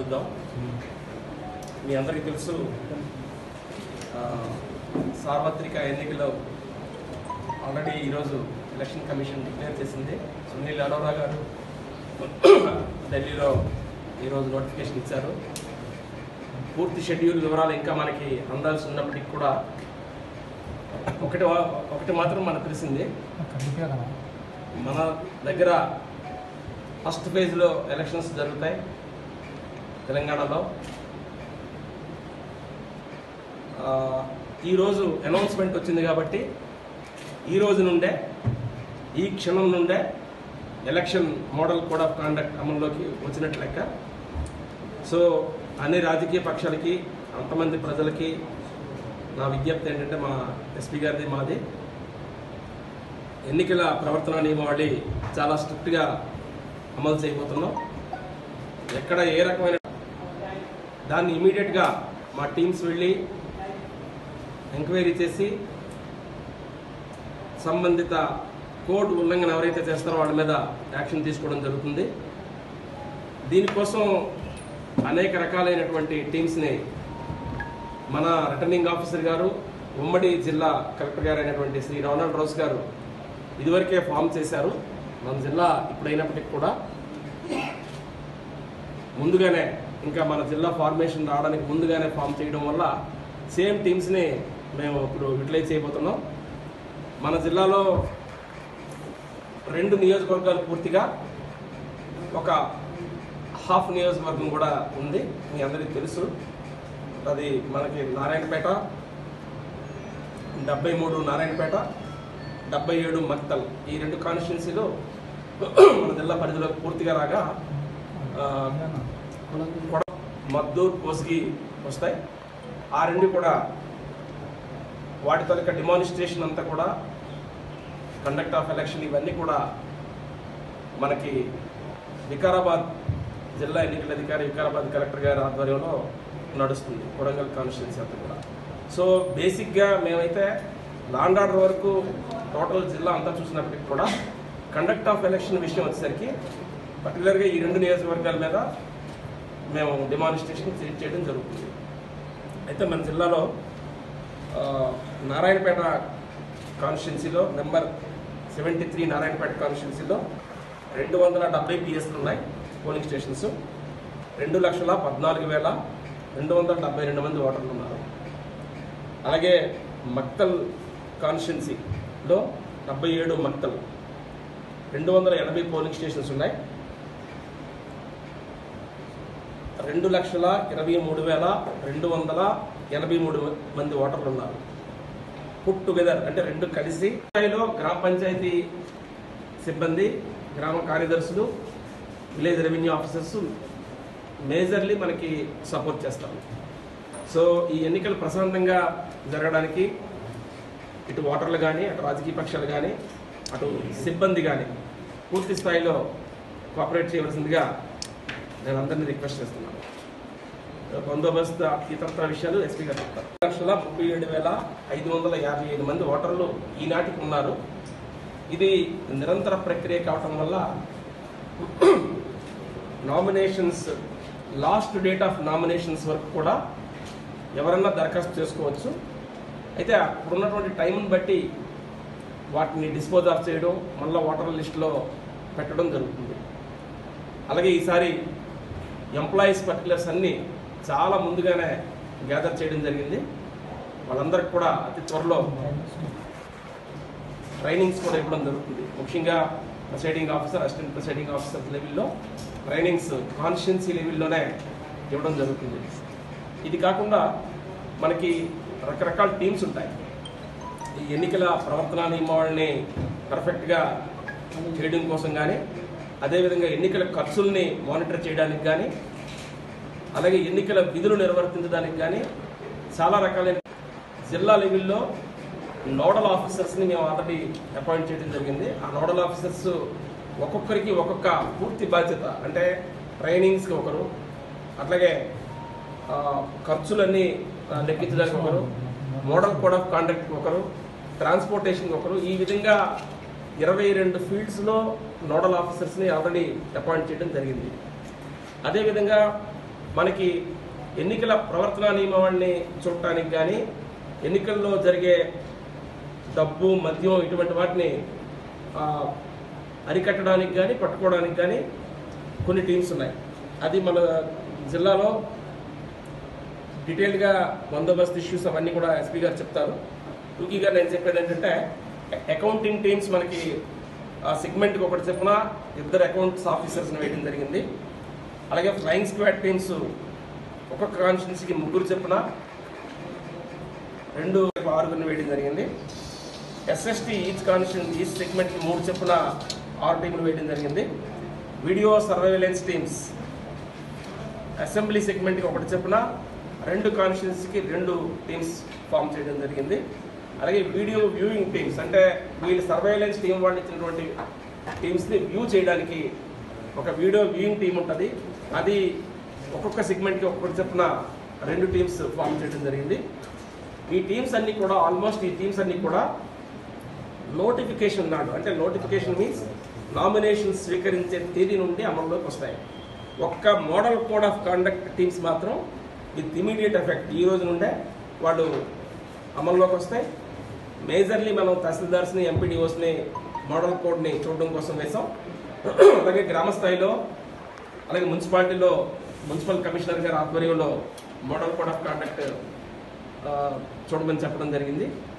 జరుపుదాం మీ అందరికీ తెలుసు ఆ, సార్వత్రిక ఎన్నికలు ఆల్రెడీ ఈరోజు ఎలక్షన్ కమిషన్ డిక్లేర్ చేసింది సునీల్ అరోరా గారు ఢిల్లీలో ఈరోజు నోటిఫికేషన్ ఇచ్చారు పూర్తి షెడ్యూల్ వివరాలు ఇంకా మనకి అందాల్సి ఉన్నప్పటికీ కూడా ఒకటి వా- ఒకటి మాత్రం మనకు తెలిసింది మన దగ్గర ఫస్ట్ ఫేజ్లో ఎలక్షన్స్ జరుగుతాయి తెలంగాణలో ఆ, ఈరోజు అనౌన్స్మెంట్ వచ్చింది కాబట్టి ఈ రోజు నుండే ఈ క్షణం నుండే election model code of conduct అమల్లోకి వచ్చినట్లు లెక్క సో అన్ని రాజకీయ పక్షాలకి అంతమంది ప్రజలకి నా విజ్ఞప్తి ఏంటంటే మా ఎస్పీ గారిది మాది ఎన్నికల ప్రవర్తన నియమావళి చాలా స్ట్రిక్ట్గా అమలు చేయబోతున్నాం ఎక్కడ ఏ రకమైన దాన్ని ఇమీడియట్గా మా టీమ్స్ వెళ్ళి ఎంక్వైరీ చేసి సంబంధిత కోడ్ ఉల్లంఘన ఎవరైతే చేస్తారో వాళ్ళ మీద యాక్షన్ తీసుకోవడం జరుగుతుంది దీనికోసం అనేక రకాలైనటువంటి టీమ్స్ని మన రిటర్నింగ్ ఆఫీసర్ గారు ఉమ్మడి జిల్లా కలెక్టర్ గారు అయినటువంటి శ్రీ రొనాల్డ్ రోస్ గారు ఇదివరకే ఫామ్ చేశారు మన జిల్లా ఇప్పుడైనప్పటికీ కూడా ముందుగానే ఇంకా మన జిల్లా ఫార్మేషన్ రావడానికి ముందుగానే ఫామ్ చేయడం వల్ల సేమ్ టీమ్స్ని మేము ఇప్పుడు యూటిలైజ్ చేయబోతున్నాం మన జిల్లాలో రెండు నియోజకవర్గాలు పూర్తిగా ఒక హాఫ్ నియోజకవర్గం కూడా ఉంది మీ అందరికీ తెలుసు అది మనకి నారాయణపేట డెబ్బై మూడు నారాయణపేట డెబ్బై ఏడు మక్తల్ ఈ రెండు కాన్స్టిట్యున్సీలు మన జిల్లా పరిధిలోకి పూర్తిగా రాగా ఆ, కొడ మద్దూర్ కోసిగి వస్తాయి ఆ రెండు కూడా వాటి తాలూకా డిమానిస్ట్రేషన్ అంతా కూడా కండక్ట్ ఆఫ్ ఎలక్షన్ ఇవన్నీ కూడా మనకి వికారాబాద్ జిల్లా ఎన్నికల అధికారి వికారాబాద్ కలెక్టర్ గారి ఆధ్వర్యంలో నడుస్తుంది కొడంగల్ కాన్స్టిట్యున్సీ అంతా కూడా సో బేసిక్గా మేమైతే లాండ్ ఆర్డర్ వరకు టోటల్ జిల్లా అంతా చూసినప్పటికీ కూడా కండక్ట్ ఆఫ్ ఎలక్షన్ విషయం వచ్చేసరికి పర్టికులర్గా ఈ రెండు నియోజకవర్గాల మీద మేము డిమానిస్ట్రేషన్ చేయడం జరుగుతుంది అయితే మన జిల్లాలో ఆ, నారాయణపేట కాన్స్టిట్యున్సీలో నెంబర్ సెవెంటీ త్రీ నారాయణపేట కాన్స్టిట్యున్సీలో రెండు వందల డెబ్బై పిఎస్లు ఉన్నాయి పోలింగ్ స్టేషన్స్ రెండు లక్షల పద్నాలుగు వేల రెండు వందల డెబ్బై రెండు మంది ఓటర్లు ఉన్నారు అలాగే మక్తల్ కాన్స్టిట్యున్సీలో డెబ్బై ఏడు మక్తల్ రెండు వందల ఎనభై పోలింగ్ స్టేషన్స్ ఉన్నాయి రెండు లక్షల ఇరవై మూడు వేల రెండు వందల ఎనభై మూడు మంది ఓటర్లు ఉన్నారు పుట్ టుగెదర్ అంటే రెండు కలిసి స్థాయిలో గ్రామ పంచాయతీ సిబ్బంది గ్రామ కార్యదర్శులు విలేజ్ రెవెన్యూ ఆఫీసర్స్ మేజర్లీ మనకి సపోర్ట్ చేస్తారు సో ఈ ఎన్నికలు ప్రశాంతంగా జరగడానికి ఇటు ఓటర్లు కానీ అటు రాజకీయ పక్షాలు కానీ అటు సిబ్బంది కానీ పూర్తి స్థాయిలో కోఆపరేట్ చేయవలసిందిగా నేను అందరినీ రిక్వెస్ట్ చేస్తున్నాను బందోబస్తు ఇతరత్ర విషయాలు ఎస్పీ గారు చెప్తారు లక్షల ముప్పై ఏడు వేల ఐదు వందల యాభై ఐదు మంది ఓటర్లు ఈనాటికి ఉన్నారు ఇది నిరంతర ప్రక్రియ కావటం వల్ల nominations last date of nominations వరకు కూడా ఎవరన్నా దరఖాస్తు చేసుకోవచ్చు అయితే అప్పుడున్నటువంటి టైంని బట్టి వాటిని డిస్పోజ్ ఆఫ్ చేయడం మళ్ళీ ఓటర్ లిస్టులో పెట్టడం జరుగుతుంది అలాగే ఈసారి ఎంప్లాయీస్ పర్టికులర్స్ అన్నీ చాలా ముందుగానే గ్యాదర్ చేయడం జరిగింది వాళ్ళందరికి కూడా అతి త్వరలో ట్రైనింగ్స్ కూడా ఇవ్వడం జరుగుతుంది ముఖ్యంగా presiding officer assistant presiding officer లెవెల్లో ట్రైనింగ్స్ కాన్స్టిట్యున్సీ లెవెల్లోనే ఇవ్వడం జరుగుతుంది ఇది కాకుండా మనకి రకరకాల టీమ్స్ ఉంటాయి ఈ ఎన్నికల ప్రవర్తన నియమావళిని పర్ఫెక్ట్గా చేయడం కోసం కానీ అదేవిధంగా ఎన్నికల ఖర్చుల్ని మానిటర్ చేయడానికి కానీ అలాగే ఎన్నికల విధులు నిర్వర్తించడానికి కానీ చాలా రకాలైన జిల్లా లెవెల్లో నోడల్ ఆఫీసర్స్ని మేము ఆల్రెడీ అపాయింట్ చేయడం జరిగింది ఆ నోడల్ ఆఫీసర్స్ ఒక్కొక్కరికి ఒక్కొక్క పూర్తి బాధ్యత అంటే ట్రైనింగ్స్కి ఒకరు అట్లాగే ఆ, ఖర్చులన్నీ ఆ, లెక్కించడానికి ఒకరు మోడల్ కోడ్ ఆఫ్ కాండక్ట్ ఒకరు ట్రాన్స్పోర్టేషన్ ఒకరు ఈ విధంగా ఇరవై రెండు ఫీల్డ్స్లో నోడల్ ఆఫీసర్స్ని ఆల్రెడీ అపాయింట్ చేయడం జరిగింది అదేవిధంగా మనకి ఎన్నికల ప్రవర్తన నియమావళిని చూడటానికి కానీ ఎన్నికల్లో జరిగే డబ్బు మద్యం ఇటువంటి వాటిని ఆ, అరికట్టడానికి కానీ పట్టుకోవడానికి కానీ కొన్ని టీమ్స్ ఉన్నాయి అది మన జిల్లాలో డీటెయిల్గా బందోబస్తు ఇష్యూస్ అవన్నీ కూడా ఎస్పీ గారు చెప్తారు టూకీగా నేను చెప్పేది ఏంటంటే అకౌంటింగ్ టీమ్స్ మనకి ఆ సెగ్మెంట్కి ఒకటి చెప్పిన ఇద్దరు అకౌంట్స్ ఆఫీసర్స్ని వేయడం జరిగింది అలాగే ఫ్లయింగ్ స్క్వాడ్ టీమ్స్ ఒక్కొక్క కాన్స్టిట్యున్సీకి ముగ్గురు చెప్పిన రెండు ఆరుగురిని వేయడం జరిగింది ఎస్ఎస్టీ ఈచ్ కాన్స్టిట్యూన్ ఈచ్ సెగ్మెంట్కి మూడు చెప్పున ఆరు టీంలు వేయడం జరిగింది వీడియో సర్వేలెన్స్ టీమ్స్ అసెంబ్లీ సెగ్మెంట్కి ఒకటి చెప్పున రెండు కాన్స్టిట్యున్సీకి రెండు టీమ్స్ ఫామ్ చేయడం జరిగింది అలాగే వీడియో వ్యూయింగ్ టీమ్స్ అంటే వీళ్ళు సర్వేలెన్స్ టీం వాళ్ళు ఇచ్చినటువంటి టీమ్స్ని వ్యూ చేయడానికి ఒక వీడియో వ్యూయింగ్ టీం ఉంటుంది అది ఒక్కొక్క సెగ్మెంట్కి ఒక్కొక్కటి చెప్పున రెండు టీమ్స్ ఫామ్ చేయడం జరిగింది ఈ టీమ్స్ అన్ని కూడా ఆల్మోస్ట్ ఈ టీమ్స్ అన్ని కూడా నోటిఫికేషన్ నాడు అంటే నోటిఫికేషన్ మీన్స్ నామినేషన్ స్వీకరించే తేదీ నుండి అమల్లోకి వస్తాయి ఒక్క model code of conduct teams మాత్రం విత్ ఇమీడియట్ ఎఫెక్ట్ ఈ రోజు నుండే వాళ్ళు అమల్లోకి వస్తాయి మేజర్లీ మనం తహసీల్దార్స్ని ఎంపీడీఓస్ని మోడల్ కోడ్ని చూడడం కోసం వేసాం అలాగే గ్రామ స్థాయిలో అలాగే మున్సిపాలిటీలో మున్సిపల్ కమిషనర్ గారి ఆధ్వర్యంలో మోడల్ కోడ్ ఆఫ్ కాండక్ట్ చూడమని చెప్పడం జరిగింది